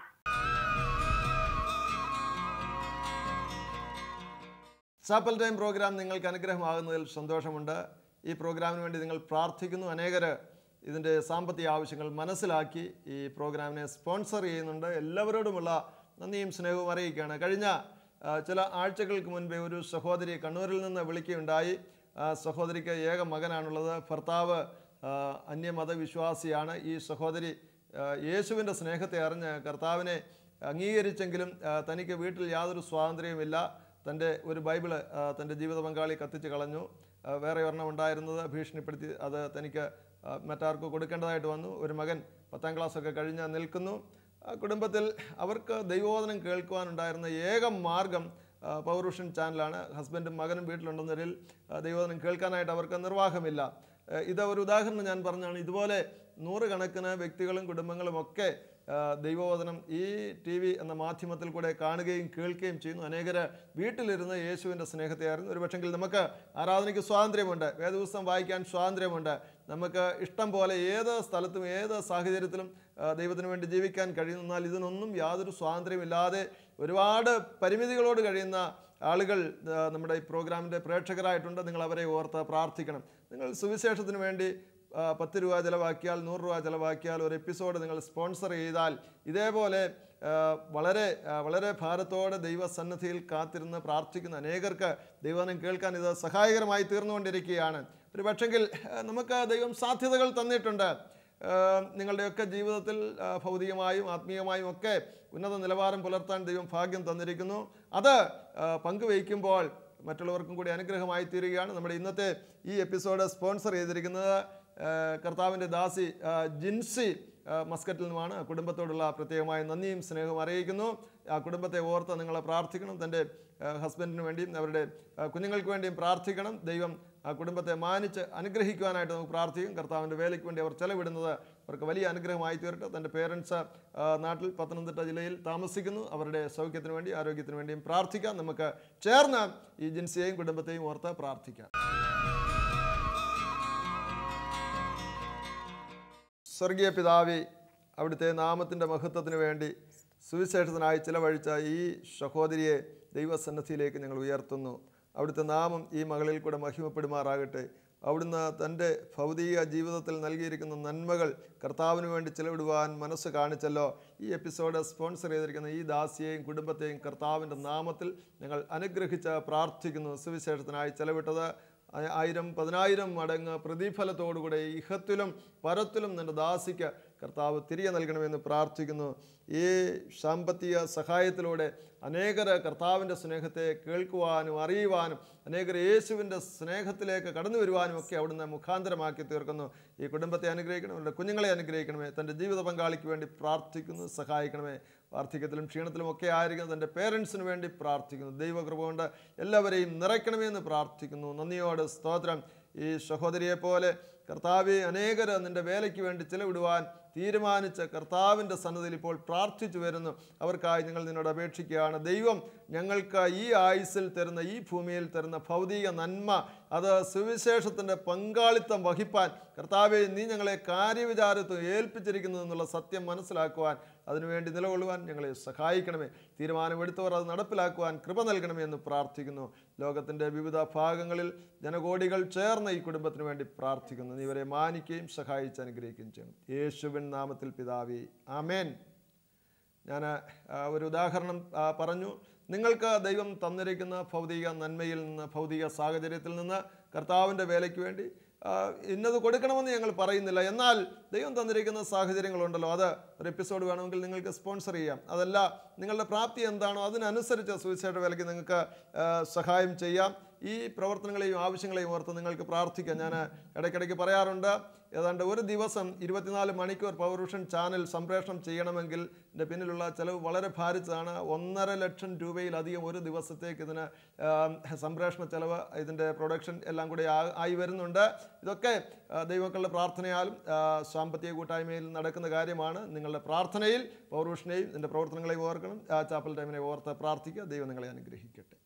ചാപ്പൽ ടൈം പ്രോഗ്രാം നിങ്ങൾക്ക് അനുഗ്രഹമാകുന്നതിൽ സന്തോഷമുണ്ട് ഈ പ്രോഗ്രാമിന് വേണ്ടി നിങ്ങൾ പ്രാർത്ഥിക്കുന്നു അനേകർ ഇതിൻ്റെ സാമ്പത്തിക ആവശ്യങ്ങൾ മനസ്സിലാക്കി ഈ പ്രോഗ്രാമിനെ സ്പോൺസർ ചെയ്യുന്നുണ്ട് എല്ലാവരോടുമുള്ള നന്ദിയും സ്നേഹവും അറിയിക്കുകയാണ് കഴിഞ്ഞ ആ, ചില ആഴ്ചകൾക്ക് മുൻപേ ഒരു സഹോദരി കണ്ണൂരിൽ നിന്ന് വിളിക്കുകയുണ്ടായി ആ സഹോദരിക്ക് ഏക മകനാണുള്ളത് ഭർത്താവ് ആ, അന്യമതവിശ്വാസിയാണ് ഈ സഹോദരി ആ, യേശുവിൻ്റെ സ്നേഹത്തെ അറിഞ്ഞ് കർത്താവിനെ അംഗീകരിച്ചെങ്കിലും ആ, തനിക്ക് വീട്ടിൽ യാതൊരു സ്വാതന്ത്ര്യവുമില്ല തൻ്റെ ഒരു ബൈബിള് ആ, തൻ്റെ ജീവിത പങ്കാളി കത്തിച്ച് കളഞ്ഞു ആ, വേറെ ഒരെണ്ണം ഉണ്ടായിരുന്നത് ഭീഷണിപ്പെടുത്തി അത് തനിക്ക് ആ, മറ്റാർക്കോ കൊടുക്കേണ്ടതായിട്ട് വന്നു ഒരു മകൻ പത്താം ക്ലാസ്സൊക്കെ കഴിഞ്ഞ് നിൽക്കുന്നു ആ കുടുംബത്തിൽ അവർക്ക് ദൈവോധനം കേൾക്കുവാനുണ്ടായിരുന്ന ഏക മാർഗം ആ, പൗരുഷൻ ചാനലാണ് ഹസ്ബൻഡും മകനും വീട്ടിലുണ്ടെന്നതിൽ ആ, ദൈവോധനം കേൾക്കാനായിട്ട് അവർക്ക് നിർവാഹമില്ല ആ, ഇത് ഒരു ഉദാഹരണം ഞാൻ പറഞ്ഞാണ് ഇതുപോലെ നൂറുകണക്കിന് വ്യക്തികളും കുടുംബങ്ങളും ഒക്കെ ആ, ദൈവവചനം ഈ ടി വി എന്ന മാധ്യമത്തിൽ കൂടെ കാണുകയും കേൾക്കുകയും ചെയ്യുന്നു അനേകർ വീട്ടിലിരുന്ന് യേശുവിൻ്റെ സ്നേഹത്തെ അറിയുന്നു ഒരു പക്ഷെങ്കിൽ നമുക്ക് ആരാധനയ്ക്ക് സ്വാതന്ത്ര്യമുണ്ട് വേദപുസ്തകം വായിക്കാൻ സ്വാതന്ത്ര്യമുണ്ട് നമുക്ക് ഇഷ്ടം പോലെ ഏത് സ്ഥലത്തും ഏത് സാഹചര്യത്തിലും ആ, ദൈവത്തിന് വേണ്ടി ജീവിക്കാൻ കഴിയുന്നു എന്നാൽ ഇതിനൊന്നും യാതൊരു സ്വാതന്ത്ര്യമില്ലാതെ ഒരുപാട് പരിമിതികളോട് കഴിയുന്ന ആളുകൾ ആ, നമ്മുടെ ഈ പ്രോഗ്രാമിൻ്റെ പ്രേക്ഷകരായിട്ടുണ്ട് നിങ്ങൾ അവരെ ഓർത്ത് പ്രാർത്ഥിക്കണം നിങ്ങൾ സുവിശേഷത്തിന് വേണ്ടി ആ, പത്ത് രൂപ ചിലവാക്കിയാൽ നൂറ് രൂപ ചിലവാക്കിയാൽ ഒരു എപ്പിസോഡ് നിങ്ങൾ സ്പോൺസർ ചെയ്താൽ ഇതേപോലെ ആ, വളരെ ആ, വളരെ ഭാരത്തോടെ ദൈവസന്നിധിയിൽ കാത്തിരുന്ന് പ്രാർത്ഥിക്കുന്ന അനേകർക്ക് ദൈവനം കേൾക്കാൻ ഇത് സഹായകരമായി തീർന്നുകൊണ്ടിരിക്കുകയാണ് ഒരു പക്ഷെങ്കിൽ ആ, നമുക്ക് ദൈവം സാധ്യതകൾ തന്നിട്ടുണ്ട് ആ, നിങ്ങളുടെയൊക്കെ ജീവിതത്തിൽ ആ, ഭൗതികമായും ആത്മീയമായും ഒക്കെ ഉന്നത നിലവാരം പുലർത്താൻ ദൈവം ഭാഗ്യം തന്നിരിക്കുന്നു അത് ആ, പങ്കുവയ്ക്കുമ്പോൾ മറ്റുള്ളവർക്കും കൂടി അനുഗ്രഹമായി തീരുകയാണ് നമ്മുടെ ഇന്നത്തെ ഈ എപ്പിസോഡ് സ്പോൺസർ ചെയ്തിരിക്കുന്നത് ആ, കർത്താവിൻ്റെ ദാസി ആ, ജിൻസി ആ, മസ്കറ്റിൽ നിന്നുമാണ് ആ കുടുംബത്തോടുള്ള പ്രത്യേകമായ നന്ദിയും സ്നേഹവും അറിയിക്കുന്നു ആ കുടുംബത്തെ ഓർത്ത് നിങ്ങൾ പ്രാർത്ഥിക്കണം തൻ്റെ ആ, ഹസ്ബൻഡിന് വേണ്ടിയും അവരുടെ ആ, കുഞ്ഞുങ്ങൾക്ക് വേണ്ടിയും പ്രാർത്ഥിക്കണം ദൈവം ആ കുടുംബത്തെ മാനിച്ച് അനുഗ്രഹിക്കുവാനായിട്ട് നമുക്ക് പ്രാർത്ഥിക്കും കർത്താവിൻ്റെ വേലയ്ക്ക് വേണ്ടി അവർ ചെലവിടുന്നത് അവർക്ക് വലിയ അനുഗ്രഹമായി തീരട്ടെ തൻ്റെ പേരൻസ് നാട്ടിൽ പത്തനംതിട്ട ജില്ലയിൽ താമസിക്കുന്നു അവരുടെ സൗഖ്യത്തിന് വേണ്ടി ആരോഗ്യത്തിന് വേണ്ടിയും പ്രാർത്ഥിക്കാം നമുക്ക് ചേർന്ന് ഈ ജിൻസിയെയും കുടുംബത്തെയും ഓർത്ത് പ്രാർത്ഥിക്കാം സ്വർഗീയ പിതാവി അവിടുത്തെ നാമത്തിൻ്റെ മഹത്വത്തിന് വേണ്ടി സുവിശേഷത്തിനായി ചിലവഴിച്ച ഈ സഹോദരിയെ ദൈവസന്നദ്ധിയിലേക്ക് ഞങ്ങൾ ഉയർത്തുന്നു അവിടുത്തെ നാമം ഈ മകളിൽ കൂടെ മഹിമപ്പെടുമാറാകട്ടെ അവിടുന്ന് തൻ്റെ ഭൗതിക ജീവിതത്തിൽ നൽകിയിരിക്കുന്ന നന്മകൾ കർത്താവിന് വേണ്ടി ചിലവിടുവാൻ മനസ്സ് കാണിച്ചല്ലോ ഈ എപ്പിസോഡ് സ്പോൺസർ ചെയ്തിരിക്കുന്ന ഈ ദാസിയെയും കുടുംബത്തെയും കർത്താവിൻ്റെ നാമത്തിൽ ഞങ്ങൾ അനുഗ്രഹിച്ച് പ്രാർത്ഥിക്കുന്നു സുവിശേഷത്തിനായി ചെലവിട്ടത് ആ- ആയിരം പതിനായിരം മടങ്ങ് പ്രതിഫലത്തോടുകൂടെ ഇഹത്തിലും പരത്തിലും നിന്റെ ദാസിക്ക് കർത്താവ് തിരികെ നൽകണമെന്ന് പ്രാർത്ഥിക്കുന്നു ഈ സാമ്പത്തിക സഹായത്തിലൂടെ അനേകർ കർത്താവിൻ്റെ സ്നേഹത്തെ കേൾക്കുവാനും അറിയുവാനും അനേകർ യേശുവിൻ്റെ സ്നേഹത്തിലേക്ക് കടന്നു വരുവാനും ഒക്കെ അവിടുന്ന് മുഖാന്തരമാക്കി തീർക്കുന്നു ഈ കുടുംബത്തെ അനുഗ്രഹിക്കണം അവരുടെ കുഞ്ഞുങ്ങളെ അനുഗ്രഹിക്കണമേ തൻ്റെ ജീവിത പങ്കാളിക്ക് വേണ്ടി പ്രാർത്ഥിക്കുന്നു സഹായിക്കണമേ വാർദ്ധക്യത്തിലും ക്ഷീണത്തിലും ഒക്കെ ആയിരിക്കുന്ന തൻ്റെ പേരൻസിന് വേണ്ടി പ്രാർത്ഥിക്കുന്നു ദൈവകൃപ കൊണ്ട് എല്ലാവരെയും നിറയ്ക്കണമെന്ന് പ്രാർത്ഥിക്കുന്നു നന്ദിയോട് സ്തോത്രം ഈ സഹോദരിയെ പോലെ കർത്താവെ അനേകർ നിൻ്റെ വേലയ്ക്ക് വേണ്ടി ചിലവിടുവാൻ തീരുമാനിച്ച കർത്താവിൻ്റെ സന്നദ്ധിയിൽ ഇപ്പോൾ പ്രാർത്ഥിച്ചു വരുന്നു അവർക്കായി ഞങ്ങൾ നിന്നോട് അപേക്ഷിക്കുകയാണ് ദൈവം ഞങ്ങൾക്ക് ഈ ആയുസ്സിൽ തരുന്ന ഈ ഭൂമിയിൽ തരുന്ന ഭൗതിക നന്മ അത് സുവിശേഷത്തിൻ്റെ പങ്കാളിത്തം വഹിപ്പാൻ കർത്താവെ നീ ഞങ്ങളെ കാര്യവിചാരത്വം ഏൽപ്പിച്ചിരിക്കുന്നു എന്നുള്ള സത്യം മനസ്സിലാക്കുവാൻ അതിനുവേണ്ടി നിലകൊള്ളുവാൻ ഞങ്ങളെ സഹായിക്കണമേ തീരുമാനമെടുത്തവർ അത് നടപ്പിലാക്കുവാൻ കൃപ നൽകണമേ എന്ന് പ്രാർത്ഥിക്കുന്നു ലോകത്തിൻ്റെ വിവിധ ഭാഗങ്ങളിൽ ജനകോടികൾ ചേർന്ന ഈ കുടുംബത്തിന് വേണ്ടി പ്രാർത്ഥിക്കുന്നു നീ ഇവരെ മാനിക്കുകയും സഹായിച്ച് അനുഗ്രഹിക്കുകയും ചെയ്യണം യേശുവിൻ നാമത്തിൽ പിതാവി ആമേൻ ഞാൻ ആ, ഒരു ഉദാഹരണം ആ, പറഞ്ഞു നിങ്ങൾക്ക് ദൈവം തന്നിരിക്കുന്ന ഭൗതിക നന്മയിൽ നിന്ന് ഭൗതിക സാഹചര്യത്തിൽ നിന്ന് കർത്താവിൻ്റെ വേലയ്ക്ക് വേണ്ടി ആ, ഇന്നത് കൊടുക്കണമെന്ന് ഞങ്ങൾ പറയുന്നില്ല എന്നാൽ ദൈവം തന്നിരിക്കുന്ന സാഹചര്യങ്ങളുണ്ടല്ലോ അത് ഒരു എപ്പിസോഡ് വേണമെങ്കിൽ നിങ്ങൾക്ക് സ്പോൺസർ ചെയ്യാം അതല്ല നിങ്ങളുടെ പ്രാപ്തി എന്താണോ അതിനനുസരിച്ച് സുവിശേഷ വേലയ്ക്ക് നിങ്ങൾക്ക് ആ, സഹായം ചെയ്യാം ഈ പ്രവർത്തനങ്ങളെയും ആവശ്യങ്ങളെയും ഓർത്ത് നിങ്ങൾക്ക് പ്രാർത്ഥിക്കാം ഞാൻ ഇടയ്ക്കിടയ്ക്ക് പറയാറുണ്ട് ഏതാണ്ട് ഒരു ദിവസം ഇരുപത്തിനാല് മണിക്കൂർ പൗരുഷൻ ചാനൽ സംപ്രേഷണം ചെയ്യണമെങ്കിൽ ഇതിൻ്റെ പിന്നിലുള്ള ചിലവ് വളരെ ഭാരിച്ചതാണ് ഒന്നര ലക്ഷം രൂപയിലധികം ഒരു ദിവസത്തേക്ക് ഇതിന് ആം, സംപ്രേഷണ ചിലവ് ഇതിൻ്റെ പ്രൊഡക്ഷൻ എല്ലാം കൂടി ആ- ആയി വരുന്നുണ്ട് ഇതൊക്കെ ആ, ദൈവമക്കളുടെ പ്രാർത്ഥനയാലും ആ, സാമ്പത്തിക കൂട്ടായ്മയിൽ നടക്കുന്ന കാര്യമാണ് നിങ്ങളുടെ പ്രാർത്ഥനയിൽ പൗരുഷനെയും ഇതിൻ്റെ പ്രവർത്തനങ്ങളെയും ഓർക്കണം ആ, ചാപ്പൽ ടൈമിനെ ഓർത്ത് പ്രാർത്ഥിക്കുക ദൈവം നിങ്ങളെ അനുഗ്രഹിക്കട്ടെ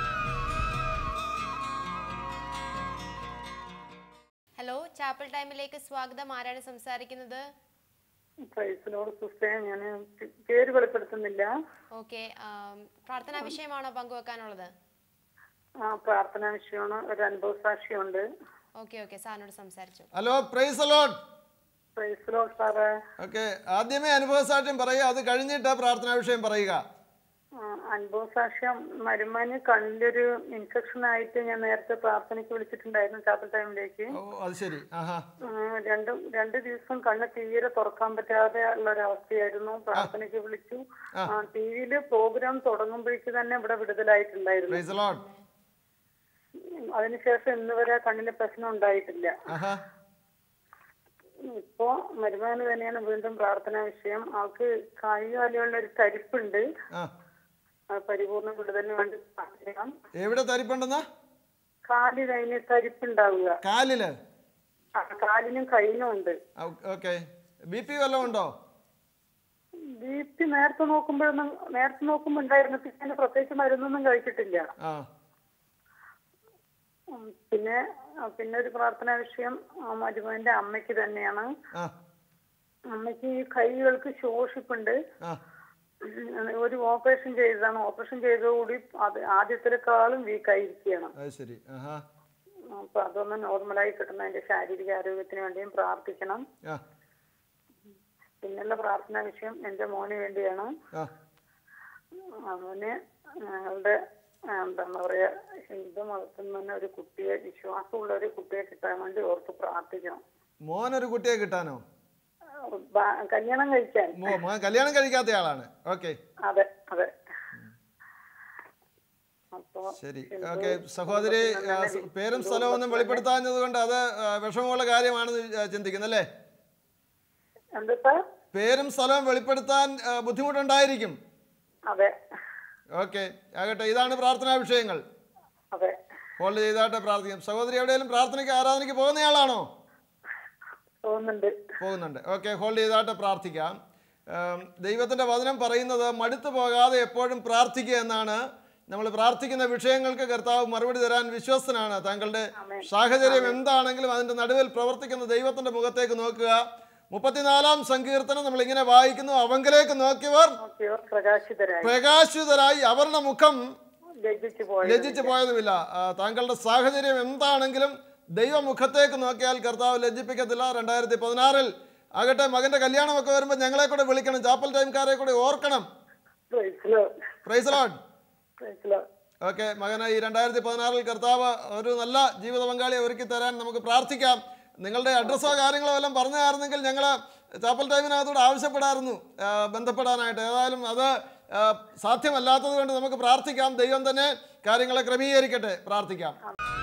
ഹലോ ചാപ്പിൾ ടൈമിലേക്ക് സ്വാഗതം ആരാണ് സംസാരിക്കുന്നത് പ്രൈസിനോട് സിസ്റ്ററെ ഞാൻ പേര് വെളിപ്പെടുത്തുന്നില്ല ഓക്കെ പ്രാർത്ഥനാ വിഷയമാണോ പങ്കുവെക്കാനുള്ളത് ആ പ്രാർത്ഥനാ വിഷയമാണ് ഒരു അനുഭവ സാക്ഷിയുണ്ട് ഓക്കെ ഓക്കെ സാറിനോട് സംസാരിച്ചു ഹലോ പ്രൈസ് അലോട്ട് പ്രൈസിലോ സാറേ ഓക്കെ ആദ്യമേ അനുഭവ സാക്ഷ്യം പറയുക അത് കഴിഞ്ഞിട്ട് പ്രാർത്ഥനാ വിഷയം പറയുക ആ, അനുഭവ സാക്ഷ്യം മരുമാന് കണ്ണിലൊരു ഇൻഫെക്ഷൻ ആയിട്ട് ഞാൻ നേരത്തെ പ്രാർത്ഥനയ്ക്ക് വിളിച്ചിട്ടുണ്ടായിരുന്നു ചാപ്പൽ ടൈമിലേക്ക് ഓ അത് ശരി ആഹാ ആ, രണ്ട് രണ്ട് ദിവസം കണ്ണ് തീരെ തുറക്കാൻ പറ്റാതെ ഉള്ള ഒരു അവസ്ഥയായിരുന്നു പ്രാർത്ഥനയ്ക്ക് വിളിച്ചു ടി വിയില് പ്രോഗ്രാം തുടങ്ങുമ്പോഴേക്ക് തന്നെ ഇവിടെ വിടുതലായിട്ടുണ്ടായിരുന്നു പ്രൈസ് അലോട്ട് അതിനുശേഷം ഇന്ന് വരെ കണ്ണിന് പ്രശ്നം ഉണ്ടായിട്ടില്ല ആഹാ ഇപ്പോ മരുമാന് തന്നെയാണ് വീണ്ടും പ്രാർത്ഥനാ വിഷയം അവൾക്ക് കാലുകാലിയുള്ള ഒരു തരിപ്പുണ്ട് ആ ആ പരിപൂർണ വിടുതലിന് വേണ്ടി പ്രാർത്ഥിക്കണം എവിടെ തരിപ്പുണ്ടെന്ന് കാലിൽ അതിന് തരിപ്പുണ്ടാവുക കാലില് ആ, കാലിനും കയ്യിനും ഉണ്ട് ഓക്കെ ബി പി വല്ലതും ഉണ്ടോ ബി പി നേരത്തെ നോക്കുമ്പോഴൊന്നും നേരത്തെ നോക്കുമ്പോ ഉണ്ടായിരുന്നു പിന്നെ അതിന് പ്രത്യേകിച്ച് മരുന്നൊന്നും കഴിച്ചിട്ടില്ല ആ ഉം, പിന്നെ ആ, പിന്നെ ഒരു പ്രാർത്ഥനാ വിഷയം ആ, മരുമകന്റെ അമ്മയ്ക്ക് തന്നെയാണ് ആ അമ്മയ്ക്ക് ഈ കൈകൾക്ക് ശോഷിപ്പുണ്ട് ആ ഉം, ഒരു ഓപ്പറേഷൻ ചെയ്തതാണ് ഓപ്പറേഷൻ ചെയ്തതോടുകൂടി അത് ആദ്യത്തിനേക്കാളും വീക്ക് ആയിരിക്കുകയാണ് അത് ശരി ആഹാ അപ്പൊ അതൊന്ന് നോർമലായി കിട്ടുന്ന അതിന്റെ ശാരീരിക ആരോഗ്യത്തിന് വേണ്ടിയും പ്രാർത്ഥിക്കണം ആ പിന്നുള്ള പ്രാർത്ഥനാ വിഷയം എന്റെ മോന് വേണ്ടിയാണ് ആ അവന് ഞങ്ങളുടെ ആ, എന്താണ് പറയാ ഹിന്ദു മതത്തിൽ നിന്ന് തന്നെ ഒരു കുട്ടിയെ വിശ്വാസമുള്ള ഒരു കുട്ടിയെ കിട്ടാൻ വേണ്ടി ഓർത്ത് പ്രാർത്ഥിക്കണം മോനൊരു കുട്ടിയെ കിട്ടാനോ ആ, ബാ- കല്യാണം കഴിക്കാൻ മോ മോൻ കല്യാണം കഴിക്കാത്ത ആളാണ് ഓക്കെ അതെ അതെ അപ്പൊ ശരി ഹിന്ദു ഓക്കെ സഹോദരി ആ, സ് പേരും സ്ഥലവും ഒന്നും വെളിപ്പെടുത്താഞ്ഞത് കൊണ്ട് അത് ആ, വിഷമമുള്ള കാര്യമാണെന്ന് ആ, ചിന്തിക്കുന്നല്ലേ എന്താ പേരും സ്ഥലവും വെളിപ്പെടുത്താൻ ആ, ബുദ്ധിമുട്ടുണ്ടായിരിക്കും അതെ ഓക്കെ ആകട്ടെ ഇതാണ് പ്രാർത്ഥനാ വിഷയങ്ങൾ അതെ ഹോൾഡ് ചെയ്തായിട്ട് പ്രാർത്ഥിക്കാം സഹോദരി എവിടെയെങ്കിലും പ്രാർത്ഥനയ്ക്ക് ആരാധനയ്ക്ക് പോകുന്നയാളാണോ തോന്നുന്നുണ്ട് പോകുന്നുണ്ട് ഓക്കെ ഹോൾഡ് ചെയ്തായിട്ട് പ്രാർത്ഥിക്കാം ആം, ദൈവത്തിൻ്റെ വചനം പറയുന്നത് മടുത്തു പോകാതെ എപ്പോഴും പ്രാർത്ഥിക്കുക എന്നാണ് നമ്മൾ പ്രാർത്ഥിക്കുന്ന വിഷയങ്ങൾക്ക് കർത്താവ് മറുപടി തരാൻ വിശ്വസ്തനാണ് താങ്കളുടെ സാഹചര്യം എന്താണെങ്കിലും അതിൻ്റെ നടുവിൽ പ്രവർത്തിക്കുന്ന ദൈവത്തിൻ്റെ മുഖത്തേക്ക് നോക്കുക മുപ്പത്തിനാലാം സങ്കീർത്തനം നമ്മൾ ഇങ്ങനെ വായിക്കുന്നു അവങ്കിലേക്ക് നോക്കിയവർ നോക്കിയവർ പ്രകാശിതരായി പ്രകാശിതരായി അവരുടെ മുഖം ലജ്ജിച്ചു പോയി ലജ്ജിച്ചു പോയതുമില്ല ആ, താങ്കളുടെ സാഹചര്യം എന്താണെങ്കിലും ദൈവമുഖത്തേക്ക് നോക്കിയാൽ കർത്താവ് ലജ്ജിപ്പിക്കത്തില്ല രണ്ടായിരത്തി പതിനാറിൽ ആകട്ടെ മകന്റെ കല്യാണമൊക്കെ വരുമ്പോൾ ഞങ്ങളെ കൂടെ വിളിക്കണം ചാപ്പൽ ടൈംകാരെ കൂടെ ഓർക്കണം പ്രൈസിലോ പ്രൈസ് ലോഡ് പ്രൈസിലോ ഓക്കെ മകന് ഈ രണ്ടായിരത്തി പതിനാറിൽ കർത്താവ് ഒരു നല്ല ജീവിത പങ്കാളിയെ ഒരുക്കി തരാൻ നമുക്ക് പ്രാർത്ഥിക്കാം നിങ്ങളുടെ അഡ്രസ്സോ കാര്യങ്ങളോ എല്ലാം പറഞ്ഞായിരുന്നെങ്കിൽ ഞങ്ങൾ ചാപ്പൽ ടൈമിനകത്തൂടെ ആവശ്യപ്പെടായിരുന്നു ആ, ബന്ധപ്പെടാനായിട്ട് ഏതായാലും അത് ആ, സാധ്യമല്ലാത്തത് കൊണ്ട് നമുക്ക് പ്രാർത്ഥിക്കാം ദൈവം തന്നെ കാര്യങ്ങളെ ക്രമീകരിക്കട്ടെ പ്രാർത്ഥിക്കാം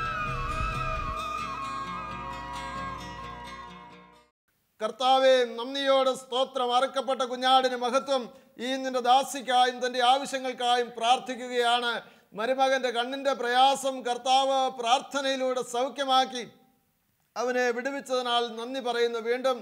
കർത്താവെ നന്ദിയോടെ സ്തോത്രം അറുക്കപ്പെട്ട കുഞ്ഞാടിന് മഹത്വം ഈ നിന്റെ ദാസിക്കായും തൻ്റെ ആവശ്യങ്ങൾക്കായും പ്രാർത്ഥിക്കുകയാണ് മരുമകൻ്റെ കണ്ണിൻ്റെ പ്രയാസം കർത്താവ് പ്രാർത്ഥനയിലൂടെ സൗഖ്യമാക്കി അവനെ വിടുവിച്ചതിനാൽ നന്ദി പറയുന്നു വീണ്ടും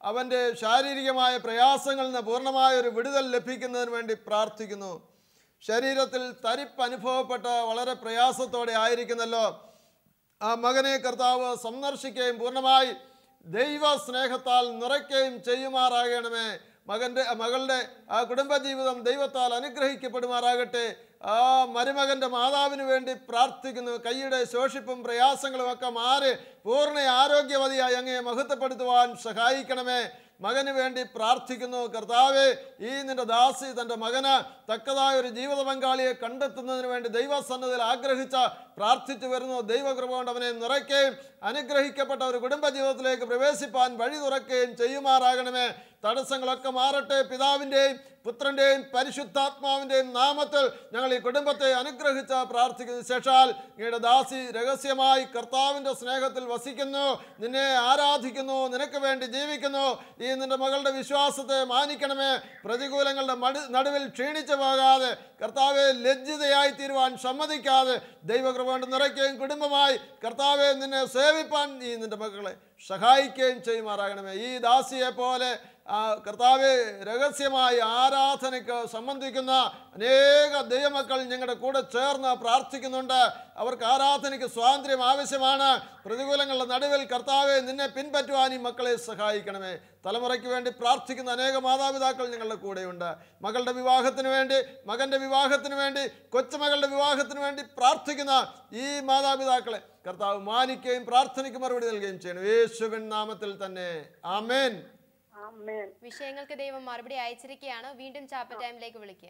അവൻ്റെ ശാരീരികമായ പ്രയാസങ്ങളിൽ നിന്ന് പൂർണ്ണമായ ഒരു വിടുതൽ ലഭിക്കുന്നതിന് വേണ്ടി പ്രാർത്ഥിക്കുന്നു ശരീരത്തിൽ തരിപ്പ് അനുഭവപ്പെട്ട വളരെ പ്രയാസത്തോടെ ആയിരിക്കുന്നല്ലോ ആ മകനെ കർത്താവ് സന്ദർശിക്കുകയും പൂർണ്ണമായി ദൈവ സ്നേഹത്താൽ നിറയ്ക്കുകയും ചെയ്യുമാറാകണമേ മകൻ്റെ മകളുടെ ആ കുടുംബജീവിതം ദൈവത്താൽ അനുഗ്രഹിക്കപ്പെടുമാറാകട്ടെ ആ മരുമകൻ്റെ മാതാവിന് വേണ്ടി പ്രാർത്ഥിക്കുന്നു കൈയുടെ ശോഷിപ്പും പ്രയാസങ്ങളും ഒക്കെ മാറി പൂർണ്ണ ആരോഗ്യവതിയായി അങ്ങയെ മഹത്വപ്പെടുത്തുവാൻ സഹായിക്കണമേ മകന് വേണ്ടി പ്രാർത്ഥിക്കുന്നു കർത്താവെ ഈ നിന്റെ ദാസി തൻ്റെ മകന് തക്കതായ ഒരു ജീവിത പങ്കാളിയെ കണ്ടെത്തുന്നതിന് വേണ്ടി ദൈവസന്നതിൽ ആഗ്രഹിച്ച പ്രാർത്ഥിച്ചു വരുന്നു ദൈവകൃപ കൊണ്ട് അവനെ നിറയ്ക്കുകയും അനുഗ്രഹിക്കപ്പെട്ട ഒരു കുടുംബ ജീവിതത്തിലേക്ക് പ്രവേശിപ്പാൻ വഴി തുറക്കുകയും ചെയ്യുമാറാകണമേ തടസ്സങ്ങളൊക്കെ മാറട്ടെ പിതാവിൻ്റെയും പുത്രൻ്റെയും പരിശുദ്ധാത്മാവിൻ്റെയും നാമത്തിൽ ഞങ്ങൾ ഈ കുടുംബത്തെ അനുഗ്രഹിച്ച പ്രാർത്ഥിക്കുന്ന ശേഷാൽ ഇങ്ങയുടെ ദാസി രഹസ്യമായി കർത്താവിൻ്റെ സ്നേഹത്തിൽ വസിക്കുന്നു നിന്നെ ആരാധിക്കുന്നു നിനക്ക് വേണ്ടി ജീവിക്കുന്നു ഈ നിന്റെ മകളുടെ വിശ്വാസത്തെ മാനിക്കണമേ പ്രതികൂലങ്ങളുടെ മടു നടുവിൽ ക്ഷീണിച്ചു പോകാതെ കർത്താവെ ലജ്ജിതയായി തീരുവാൻ സമ്മതിക്കാതെ ദൈവകൃപ കൊണ്ട് നിറയ്ക്കുകയും കുടുംബമായി കർത്താവെ നിന്നെ സേവിപ്പാൻ ഈ നിന്റെ മക്കളെ സഹായിക്കുകയും ചെയ്യുമാറാകണമേ ഈ ദാസിയെ പോലെ ആ കർത്താവെ രഹസ്യമായി ആരാധനയ്ക്ക് സംബന്ധിക്കുന്ന അനേക ദൈവമക്കൾ ഞങ്ങളുടെ കൂടെ ചേർന്ന് പ്രാർത്ഥിക്കുന്നുണ്ട് അവർക്ക് ആരാധനയ്ക്ക് സ്വാതന്ത്ര്യം ആവശ്യമാണ് പ്രതികൂലങ്ങളുടെ നടുവിൽ കർത്താവെ നിന്നെ പിൻപറ്റുവാൻ ഈ മക്കളെ സഹായിക്കണമേ തലമുറയ്ക്ക് വേണ്ടി പ്രാർത്ഥിക്കുന്ന അനേക മാതാപിതാക്കൾ ഞങ്ങളുടെ കൂടെയുണ്ട് മകളുടെ വിവാഹത്തിന് വേണ്ടി മകൻ്റെ വിവാഹത്തിന് വേണ്ടി കൊച്ചുമകളുടെ വിവാഹത്തിന് വേണ്ടി പ്രാർത്ഥിക്കുന്ന ഈ മാതാപിതാക്കളെ കർത്താവ് മാനിക്കുകയും പ്രാർത്ഥനയ്ക്ക് മറുപടി നൽകുകയും ചെയ്യണം യേശുവിൻ നാമത്തിൽ തന്നെ ആമേൻ ആമേൻ വിഷയങ്ങൾക്ക് ദൈവം മറുപടി അയച്ചിരിക്കുകയാണ് വീണ്ടും ചാപ്പൽ ടൈമിലേക്ക് വിളിക്കുക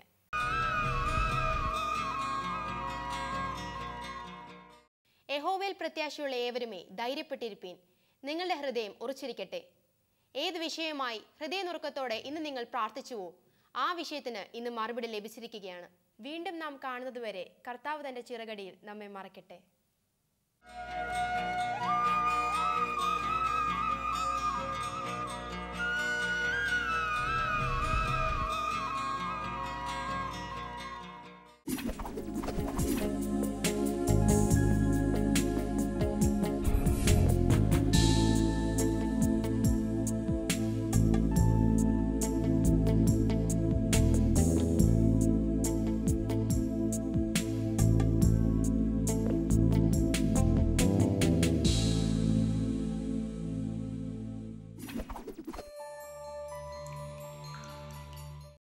യഹോവയിൽ പ്രത്യാശയുള്ള ഏവരുമേ ധൈര്യപ്പെട്ടിരിപ്പീൻ നിങ്ങളുടെ ഹൃദയം ഉറച്ചിരിക്കട്ടെ ഏത് വിഷയമായി ഹൃദയനുറുക്കത്തോടെ ഇന്ന് നിങ്ങൾ പ്രാർത്ഥിച്ചുവോ ആ വിഷയത്തിന് ഇന്ന് മറുപടി ലഭിച്ചിരിക്കുകയാണ് വീണ്ടും നാം കാണുന്നതുവരെ കർത്താവ് തന്റെ ചിറകടിയിൽ നമ്മെ മറക്കട്ടെ